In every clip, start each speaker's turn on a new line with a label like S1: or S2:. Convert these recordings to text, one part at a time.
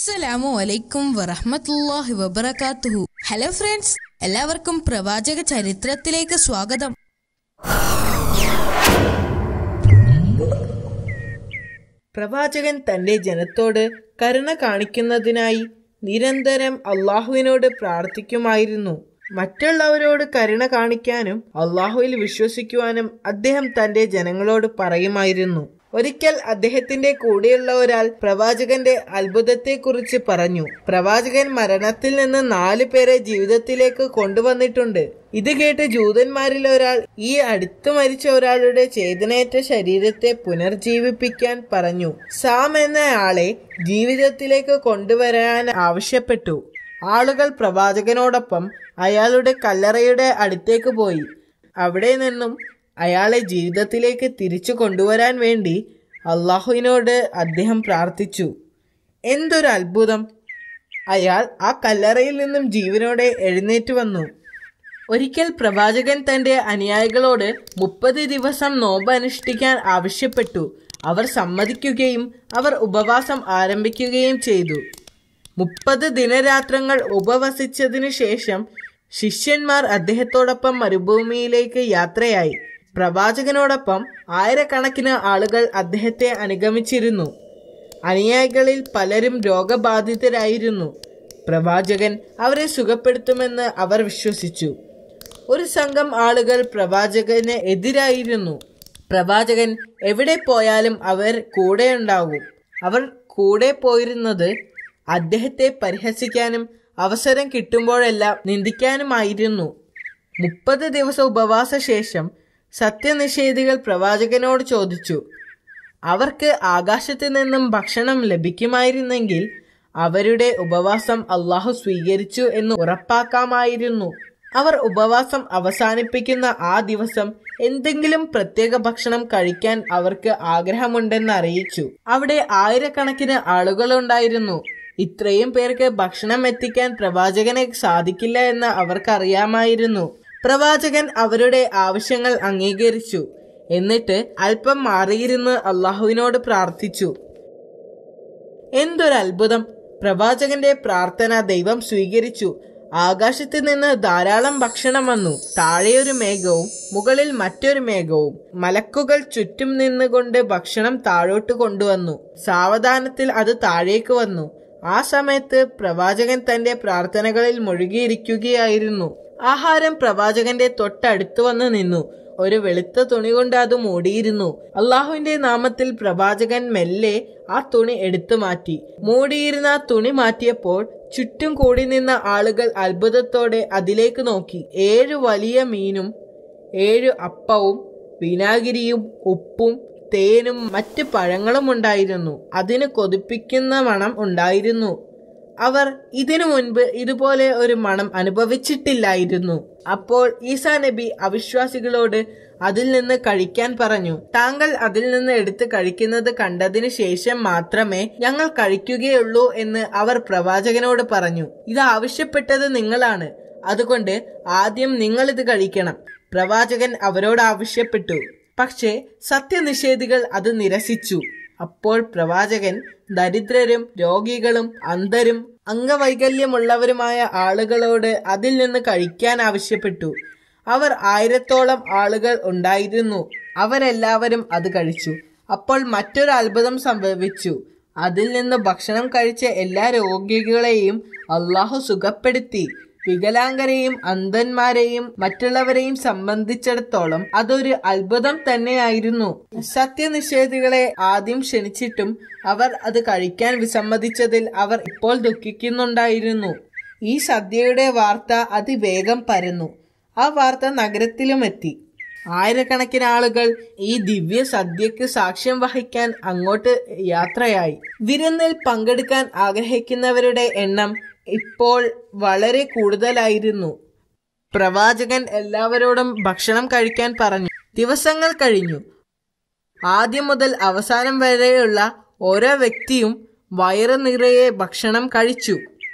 S1: അസ്സലാമു അലൈക്കും വറഹ്മത്തുള്ളാഹി വബറകാതുഹു ഹലോ ഫ്രണ്ട്സ് എല്ലാവർക്കും പ്രവാചക ചരിത്രത്തിലേക്ക് സ്വാഗതം
S2: പ്രവാചകൻ തന്റെ ജനത്തോട് കരുണ കാണിക്കുന്നതിനായി നിരന്തരം അള്ളാഹുവിനോട് പ്രാർത്ഥിക്കുമായിരുന്നു മറ്റുള്ളവരോട് കരുണ കാണിക്കാനും അള്ളാഹുവിൽ വിശ്വസിക്കുവാനും അദ്ദേഹം തന്റെ ജനങ്ങളോട് പറയുമായിരുന്നു ഒരിക്കൽ അദ്ദേഹത്തിന്റെ കൂടെയുള്ള ഒരാൾ പ്രവാചകന്റെ അത്ഭുതത്തെക്കുറിച്ച് പറഞ്ഞു പ്രവാചകൻ മരണത്തിൽ നിന്ന് നാല് പേരെ ജീവിതത്തിലേക്ക് കൊണ്ടുവന്നിട്ടുണ്ട് ഇത് കേട്ട് ജൂതന്മാരിൽ ഒരാൾ ഈ അടുത്തു മരിച്ച ഒരാളുടെ ചേതനയേറ്റ ശരീരത്തെ പുനർജീവിപ്പിക്കാൻ പറഞ്ഞു സാം എന്ന ആളെ ജീവിതത്തിലേക്ക് കൊണ്ടുവരാൻ ആവശ്യപ്പെട്ടു ആളുകൾ പ്രവാചകനോടൊപ്പം അയാളുടെ കല്ലറയുടെ അടുത്തേക്ക് പോയി അവിടെ നിന്നും അയാളെ ജീവിതത്തിലേക്ക് തിരിച്ചു കൊണ്ടുവരാൻ വേണ്ടി അള്ളാഹുവിനോട് അദ്ദേഹം പ്രാർത്ഥിച്ചു എന്തൊരു അത്ഭുതം അയാൾ ആ കല്ലറയിൽ നിന്നും ജീവനോടെ എഴുന്നേറ്റ് വന്നു ഒരിക്കൽ പ്രവാചകൻ തന്റെ അനുയായികളോട് മുപ്പത് ദിവസം നോമ്പ് അനുഷ്ഠിക്കാൻ ആവശ്യപ്പെട്ടു അവർ സമ്മതിക്കുകയും അവർ ഉപവാസം ആരംഭിക്കുകയും ചെയ്തു മുപ്പത് ദിനരാത്രങ്ങൾ ഉപവസിച്ചതിനു ശേഷം ശിഷ്യന്മാർ അദ്ദേഹത്തോടൊപ്പം മരുഭൂമിയിലേക്ക് യാത്രയായി പ്രവാചകനോടൊപ്പം ആയിരക്കണക്കിന് ആളുകൾ അദ്ദേഹത്തെ അനുഗമിച്ചിരുന്നു അനുയായികളിൽ പലരും രോഗബാധിതരായിരുന്നു പ്രവാചകൻ അവരെ സുഖപ്പെടുത്തുമെന്ന് അവർ വിശ്വസിച്ചു ഒരു സംഘം ആളുകൾ പ്രവാചകന് എതിരായിരുന്നു പ്രവാചകൻ എവിടെ പോയാലും അവർ കൂടെയുണ്ടാകും അവർ കൂടെ പോയിരുന്നത് അദ്ദേഹത്തെ പരിഹസിക്കാനും അവസരം കിട്ടുമ്പോഴെല്ലാം നിന്ദിക്കാനുമായിരുന്നു മുപ്പത് ദിവസം ഉപവാസ ശേഷം സത്യനിഷേധികൾ പ്രവാചകനോട് ചോദിച്ചു അവർക്ക് ആകാശത്ത് നിന്നും ഭക്ഷണം ലഭിക്കുമായിരുന്നെങ്കിൽ അവരുടെ ഉപവാസം അള്ളാഹു സ്വീകരിച്ചു എന്ന് ഉറപ്പാക്കാമായിരുന്നു അവർ ഉപവാസം അവസാനിപ്പിക്കുന്ന ആ ദിവസം എന്തെങ്കിലും പ്രത്യേക ഭക്ഷണം കഴിക്കാൻ അവർക്ക് ആഗ്രഹമുണ്ടെന്ന് അറിയിച്ചു അവിടെ ആയിരക്കണക്കിന് ആളുകളുണ്ടായിരുന്നു ഇത്രയും പേർക്ക് ഭക്ഷണം എത്തിക്കാൻ പ്രവാചകനെ സാധിക്കില്ല എന്ന് അവർക്കറിയാമായിരുന്നു പ്രവാചകൻ അവരുടെ ആവശ്യങ്ങൾ അംഗീകരിച്ചു എന്നിട്ട് അല്പം മാറിയിരുന്ന് അള്ളാഹുവിനോട് പ്രാർത്ഥിച്ചു എന്തൊരു അത്ഭുതം പ്രവാചകന്റെ പ്രാർത്ഥന ദൈവം സ്വീകരിച്ചു ആകാശത്ത് നിന്ന് ധാരാളം ഭക്ഷണം വന്നു താഴെയൊരു മേഘവും മുകളിൽ മറ്റൊരു മേഘവും മലക്കുകൾ ചുറ്റും നിന്നുകൊണ്ട് ഭക്ഷണം താഴോട്ട് കൊണ്ടുവന്നു സാവധാനത്തിൽ അത് താഴേക്ക് വന്നു ആ സമയത്ത് പ്രവാചകൻ തന്റെ പ്രാർത്ഥനകളിൽ മുഴുകിയിരിക്കുകയായിരുന്നു ആഹാരം പ്രവാചകന്റെ തൊട്ടടുത്ത് വന്ന് നിന്നു ഒരു വെളുത്ത തുണി കൊണ്ട് അത് മൂടിയിരുന്നു അള്ളാഹുവിന്റെ നാമത്തിൽ പ്രവാചകൻ മെല്ലെ ആ തുണി എടുത്തു മാറ്റി മൂടിയിരുന്ന ആ തുണി മാറ്റിയപ്പോൾ ചുറ്റും കൂടി നിന്ന ആളുകൾ അത്ഭുതത്തോടെ അതിലേക്ക് നോക്കി ഏഴു വലിയ മീനും ഏഴു അപ്പവും വിനാഗിരിയും ഉപ്പും തേനും മറ്റ് പഴങ്ങളും ഉണ്ടായിരുന്നു അതിന് കൊതിപ്പിക്കുന്ന മണം ഉണ്ടായിരുന്നു അവർ ഇതിനു മുൻപ് ഇതുപോലെ ഒരു മണം അനുഭവിച്ചിട്ടില്ലായിരുന്നു അപ്പോൾ ഈസാ നബി അവിശ്വാസികളോട് അതിൽ നിന്ന് കഴിക്കാൻ പറഞ്ഞു താങ്കൾ അതിൽ നിന്ന് എടുത്ത് കഴിക്കുന്നത് കണ്ടതിന് ശേഷം മാത്രമേ ഞങ്ങൾ കഴിക്കുകയുള്ളൂ എന്ന് അവർ പ്രവാചകനോട് പറഞ്ഞു ഇത് ആവശ്യപ്പെട്ടത് നിങ്ങളാണ് അതുകൊണ്ട് ആദ്യം നിങ്ങൾ ഇത് കഴിക്കണം പ്രവാചകൻ അവരോട് ആവശ്യപ്പെട്ടു പക്ഷേ സത്യനിഷേധികൾ അത് നിരസിച്ചു അപ്പോൾ പ്രവാചകൻ ദരിദ്രരും രോഗികളും അന്ധരും അംഗവൈകല്യമുള്ളവരുമായ ആളുകളോട് അതിൽ നിന്ന് കഴിക്കാൻ ആവശ്യപ്പെട്ടു അവർ ആയിരത്തോളം ആളുകൾ ഉണ്ടായിരുന്നു അവരെല്ലാവരും അത് കഴിച്ചു അപ്പോൾ മറ്റൊരു അത്ഭുതം സംഭവിച്ചു അതിൽ നിന്ന് ഭക്ഷണം കഴിച്ച എല്ലാ രോഗികളെയും അള്ളാഹു സുഖപ്പെടുത്തി വികലാംഗരെയും അന്ധന്മാരെയും മറ്റുള്ളവരെയും സംബന്ധിച്ചിടത്തോളം അതൊരു അത്ഭുതം തന്നെയായിരുന്നു സത്യനിഷേധികളെ ആദ്യം ക്ഷണിച്ചിട്ടും അവർ അത് കഴിക്കാൻ വിസമ്മതിച്ചതിൽ അവർ ഇപ്പോൾ ദുഃഖിക്കുന്നുണ്ടായിരുന്നു ഈ സദ്യയുടെ വാർത്ത അതിവേഗം പരന്നു ആ വാർത്ത നഗരത്തിലും എത്തി ആയിരക്കണക്കിന് ആളുകൾ ഈ ദിവ്യ സദ്യക്ക് സാക്ഷ്യം വഹിക്കാൻ അങ്ങോട്ട് യാത്രയായി വിരുന്നിൽ പങ്കെടുക്കാൻ ആഗ്രഹിക്കുന്നവരുടെ എണ്ണം ഇപ്പോൾ വളരെ കൂടുതലായിരുന്നു പ്രവാചകൻ എല്ലാവരോടും ഭക്ഷണം കഴിക്കാൻ പറഞ്ഞു ദിവസങ്ങൾ കഴിഞ്ഞു ആദ്യം മുതൽ അവസാനം വരെയുള്ള ഓരോ വ്യക്തിയും വയറ് നിറയെ ഭക്ഷണം കഴിച്ചു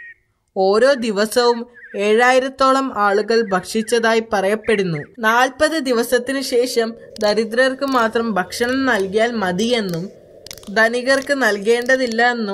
S2: ഓരോ ദിവസവും ഏഴായിരത്തോളം ആളുകൾ ഭക്ഷിച്ചതായി പറയപ്പെടുന്നു നാൽപ്പത് ദിവസത്തിനു ശേഷം ദരിദ്രർക്ക് മാത്രം ഭക്ഷണം നൽകിയാൽ മതിയെന്നും ധനികർക്ക് നൽകേണ്ടതില്ല എന്നും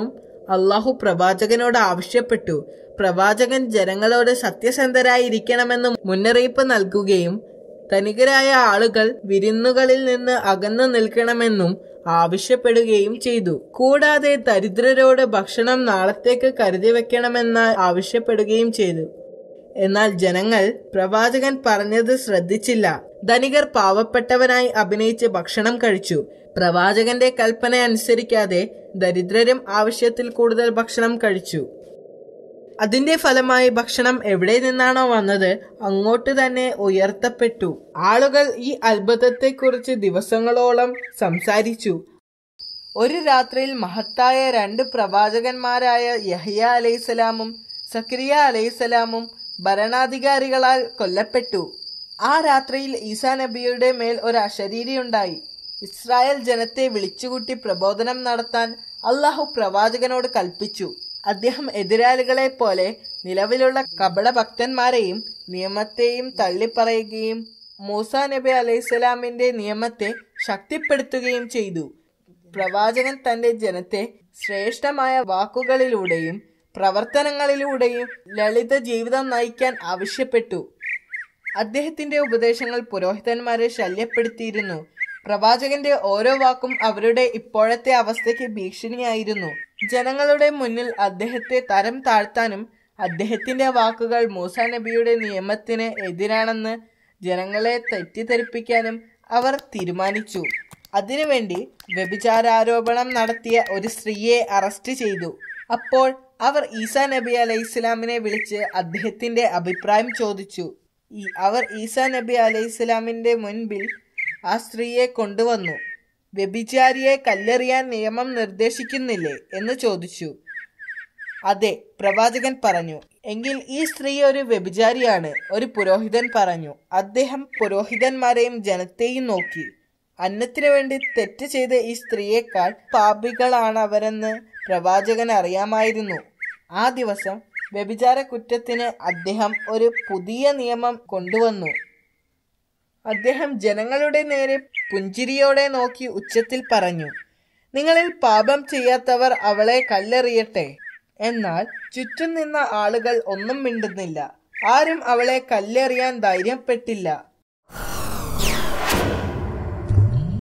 S2: അള്ളാഹു പ്രവാചകനോട് ആവശ്യപ്പെട്ടു പ്രവാചകൻ ജനങ്ങളോട് സത്യസന്ധരായിരിക്കണമെന്ന് മുന്നറിയിപ്പ് നൽകുകയും ധനികരായ ആളുകൾ വിരുന്നുകളിൽ നിന്ന് അകന്നു നിൽക്കണമെന്നും ആവശ്യപ്പെടുകയും ചെയ്തു കൂടാതെ ദരിദ്രരോട് ഭക്ഷണം നാളത്തേക്ക് കരുതി വെക്കണമെന്ന് ആവശ്യപ്പെടുകയും ചെയ്തു എന്നാൽ ജനങ്ങൾ പ്രവാചകൻ പറഞ്ഞത് ശ്രദ്ധിച്ചില്ല ധനികർ പാവപ്പെട്ടവനായി അഭിനയിച്ച് ഭക്ഷണം കഴിച്ചു പ്രവാചകന്റെ കൽപ്പന അനുസരിക്കാതെ ദരിദ്രരും ആവശ്യത്തിൽ കൂടുതൽ ഭക്ഷണം കഴിച്ചു അതിന്റെ ഫലമായി ഭക്ഷണം എവിടെ നിന്നാണോ വന്നത് അങ്ങോട്ട് തന്നെ ഉയർത്തപ്പെട്ടു ആളുകൾ ഈ അത്ഭുതത്തെക്കുറിച്ച് ദിവസങ്ങളോളം സംസാരിച്ചു ഒരു രാത്രിയിൽ മഹത്തായ രണ്ട് പ്രവാചകന്മാരായ യഹിയ അലൈഹിസ്സലാമും സക്രിയ അലൈഹിസ്സലാമും ഭരണാധികാരികളാൽ കൊല്ലപ്പെട്ടു ആ രാത്രിയിൽ ഈസാ നബിയുടെ മേൽ ഒരു അശരീരിയുണ്ടായി ഇസ്രായേൽ ജനത്തെ വിളിച്ചുകൂട്ടി പ്രബോധനം നടത്താൻ അള്ളാഹു പ്രവാചകനോട് കൽപ്പിച്ചു അദ്ദേഹം എതിരാളികളെ പോലെ നിലവിലുള്ള കപട ഭക്തന്മാരെയും നിയമത്തെയും തള്ളിപ്പറയുകയും മൂസ നബി അലൈഹിസ്സലാമിന്റെ നിയമത്തെ ശക്തിപ്പെടുത്തുകയും ചെയ്തു പ്രവാചകൻ തന്റെ ജനത്തെ ശ്രേഷ്ഠമായ വാക്കുകളിലൂടെയും പ്രവർത്തനങ്ങളിലൂടെയും ലളിത ജീവിതം നയിക്കാൻ ആവശ്യപ്പെട്ടു അദ്ദേഹത്തിന്റെ ഉപദേശങ്ങൾ പുരോഹിതന്മാരെ ശല്യപ്പെടുത്തിയിരുന്നു പ്രവാചകന്റെ ഓരോ വാക്കും അവരുടെ ഇപ്പോഴത്തെ അവസ്ഥയ്ക്ക് ഭീഷണിയായിരുന്നു ജനങ്ങളുടെ മുന്നിൽ അദ്ദേഹത്തെ തരം താഴ്ത്താനും അദ്ദേഹത്തിന്റെ വാക്കുകൾ മൂസ നബിയുടെ നിയമത്തിന് എതിരാണെന്ന് ജനങ്ങളെ തെറ്റിദ്ധരിപ്പിക്കാനും അവർ തീരുമാനിച്ചു അതിനുവേണ്ടി വ്യഭിചാരാരോപണം നടത്തിയ ഒരു സ്ത്രീയെ അറസ്റ്റ് ചെയ്തു അപ്പോൾ അവർ ഈസാ നബി അലൈഹി ഇസ്ലാമിനെ വിളിച്ച് അദ്ദേഹത്തിന്റെ അഭിപ്രായം ചോദിച്ചു ഈ അവർ ഈസാ നബി അലൈഹി ഇസ്ലാമിന്റെ മുൻപിൽ ആ സ്ത്രീയെ കൊണ്ടുവന്നു വ്യഭിചാരിയെ കല്ലെറിയാൻ നിയമം നിർദ്ദേശിക്കുന്നില്ലേ എന്ന് ചോദിച്ചു അതെ പ്രവാചകൻ പറഞ്ഞു എങ്കിൽ ഈ സ്ത്രീ ഒരു വ്യഭിചാരിയാണ് ഒരു പുരോഹിതൻ പറഞ്ഞു അദ്ദേഹം പുരോഹിതന്മാരെയും ജനത്തെയും നോക്കി അന്നത്തിനു വേണ്ടി തെറ്റ് ചെയ്ത ഈ സ്ത്രീയേക്കാൾ പാപികളാണ് അവരെന്ന് പ്രവാചകൻ അറിയാമായിരുന്നു ആ ദിവസം വ്യഭിചാര കുറ്റത്തിന് അദ്ദേഹം ഒരു പുതിയ നിയമം കൊണ്ടുവന്നു അദ്ദേഹം ജനങ്ങളുടെ നേരെ പുഞ്ചിരിയോടെ നോക്കി ഉച്ചത്തിൽ പറഞ്ഞു നിങ്ങളിൽ പാപം ചെയ്യാത്തവർ അവളെ കല്ലെറിയട്ടെ എന്നാൽ ചുറ്റും നിന്ന ആളുകൾ ഒന്നും മിണ്ടുന്നില്ല ആരും അവളെ കല്ലെറിയാൻ ധൈര്യപ്പെട്ടില്ല